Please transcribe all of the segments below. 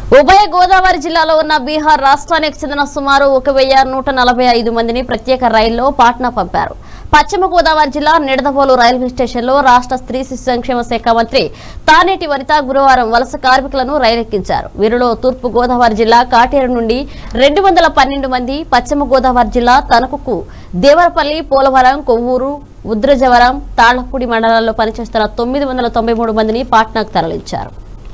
ఉభయ గోదావరి జిల్లాలో ఉన్న బీహార్ రాష్ట్రానికి చెందిన సుమారు ఒక వెయ్యి నూట నలభై ఐదు మందిని ప్రత్యేక రైల్లో పాట్నా పంపారు పశ్చిమ గోదావరి జిల్లా నిడదవోలు రైల్వే స్టేషన్లో రాష్ట్ర స్త్రీ శిశు సంక్షేమ శాఖ మంత్రి తానేటి వనిత గురువారం వలస కార్మికులను రైలెక్కించారు వీరిలో తూర్పు గోదావరి జిల్లా కాటేరు నుండి రెండు వందల పన్నెండు మంది పశ్చిమ గోదావరి జిల్లా తణుకుకు దేవరపల్లి పోలవరం కొవ్వూరు ఉద్రజవరం తాళ్లపూడి మండలాల్లో పనిచేస్తున్న తొమ్మిది వందల తొంభై మూడు మందిని పాట్నాకు తరలించారు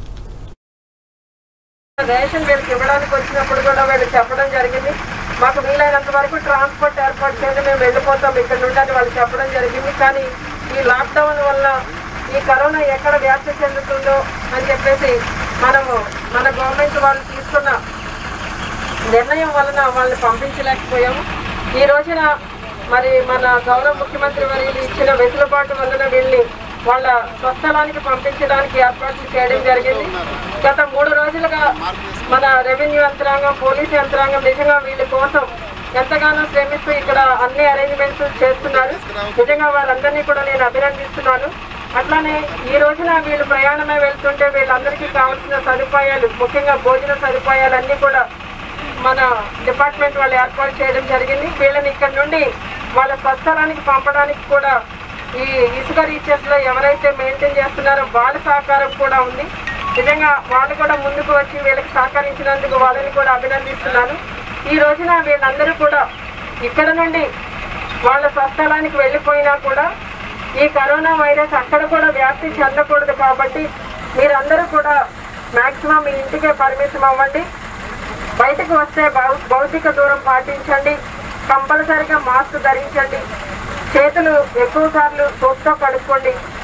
రేషన్ వీళ్ళకి ఇవ్వడానికి వచ్చినప్పుడు కూడా వీళ్ళు చెప్పడం జరిగింది మాకు వీలైనంత వరకు ట్రాన్స్పోర్ట్ ఏర్పాటు చేయండి మేము వెళ్ళిపోతాం ఇక్కడ నుండి అని వాళ్ళు చెప్పడం జరిగింది కానీ ఈ లాక్డౌన్ వల్ల ఈ కరోనా ఎక్కడ వ్యాప్తి చెందుతుందో అని చెప్పేసి మనము మన గవర్నమెంట్ వాళ్ళు తీసుకున్న నిర్ణయం వలన వాళ్ళని పంపించలేకపోయాము ఈ రోజున మరి మన గౌరవ ముఖ్యమంత్రి వర్యులు ఇచ్చిన వెసులుబాటు వలన వీళ్ళని వాళ్ళ స్వస్థలానికి పంపించడానికి ఏర్పాట్లు చేయడం జరిగింది గత మూడు రోజులుగా మన రెవెన్యూ యంత్రాంగం పోలీస్ యంత్రాంగం నిజంగా వీళ్ళ కోసం ఎంతగానో శ్రమిస్తూ ఇక్కడ అన్ని అరేంజ్మెంట్స్ చేస్తున్నారు నిజంగా వారందరినీ కూడా నేను అభినందిస్తున్నాను అట్లానే ఈ రోజున వీళ్ళు ప్రయాణమే వెళ్తుంటే వీళ్ళందరికీ కావాల్సిన సదుపాయాలు ముఖ్యంగా భోజన సదుపాయాలు అన్నీ కూడా మన డిపార్ట్మెంట్ వాళ్ళు ఏర్పాటు చేయడం జరిగింది వీళ్ళని ఇక్కడ నుండి వాళ్ళ స్వస్థలానికి పంపడానికి కూడా ఈ ఇసుక రీచెస్ లో ఎవరైతే మెయింటైన్ చేస్తున్నారో వాళ్ళ సహకారం కూడా ఉంది నిజంగా వాళ్ళు కూడా ముందుకు వచ్చి వీళ్ళకి సహకరించినందుకు వాళ్ళని కూడా అభినందిస్తున్నాను ఈ రోజున వీళ్ళందరూ కూడా ఇక్కడ నుండి వాళ్ళ స్వస్థలానికి వెళ్ళిపోయినా కూడా ఈ కరోనా వైరస్ అక్కడ కూడా వ్యాప్తి చెందకూడదు కాబట్టి మీరందరూ కూడా మాక్సిమం మీ ఇంటికే పరిమితం అవ్వండి బయటకు వస్తే భౌ- భౌతిక దూరం పాటించండి కంపల్సరిగా మాస్క్ ధరించండి చేతులు ఎక్కువ సార్లు సోప్తో కడుక్కోండి